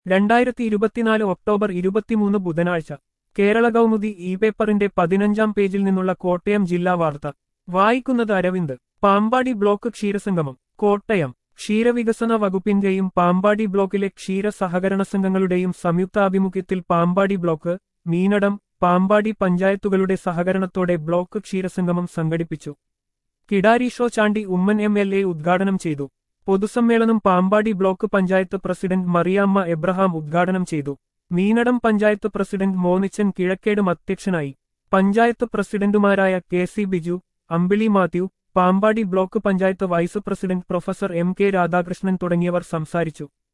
രണ്ടായിരത്തി ഇരുപത്തിനാല് ഒക്ടോബർ ഇരുപത്തിമൂന്ന് ബുധനാഴ്ച കേരള കൗമുദി ഇ പേപ്പറിന്റെ പതിനഞ്ചാം പേജിൽ നിന്നുള്ള കോട്ടയം ജില്ലാ വാർത്ത വായിക്കുന്നത് അരവിന്ദ് പാമ്പാടി ബ്ലോക്ക് ക്ഷീരസംഗമം കോട്ടയം ക്ഷീരവികസന വകുപ്പിന്റെയും പാമ്പാടി ബ്ലോക്കിലെ ക്ഷീര സഹകരണ സംഘങ്ങളുടെയും സംയുക്താഭിമുഖ്യത്തിൽ പാമ്പാടി ബ്ലോക്ക് മീനടം പാമ്പാടി പഞ്ചായത്തുകളുടെ സഹകരണത്തോടെ ബ്ലോക്ക് ക്ഷീരസംഗമം സംഘടിപ്പിച്ചു കിടാരി show Chandy Oommen M L A ഉദ്ഘാടനം ചെയ്തു പൊതുസമ്മേളനം Pampady block panchayat president Mariyamma Abraham ഉദ്ഘാടനം ചെയ്തു മീനടം പഞ്ചായത്ത് പ്രസിഡന്റ് മോനിച്ചൻ കിഴക്കേടും അധ്യക്ഷനായി പഞ്ചായത്ത് പ്രസിഡന്റുമാരായ K C Biju Ambili Mathew Pampady block panchayat vice president professor M K Radhakrishnan തുടങ്ങിയവർ സംസാരിച്ചു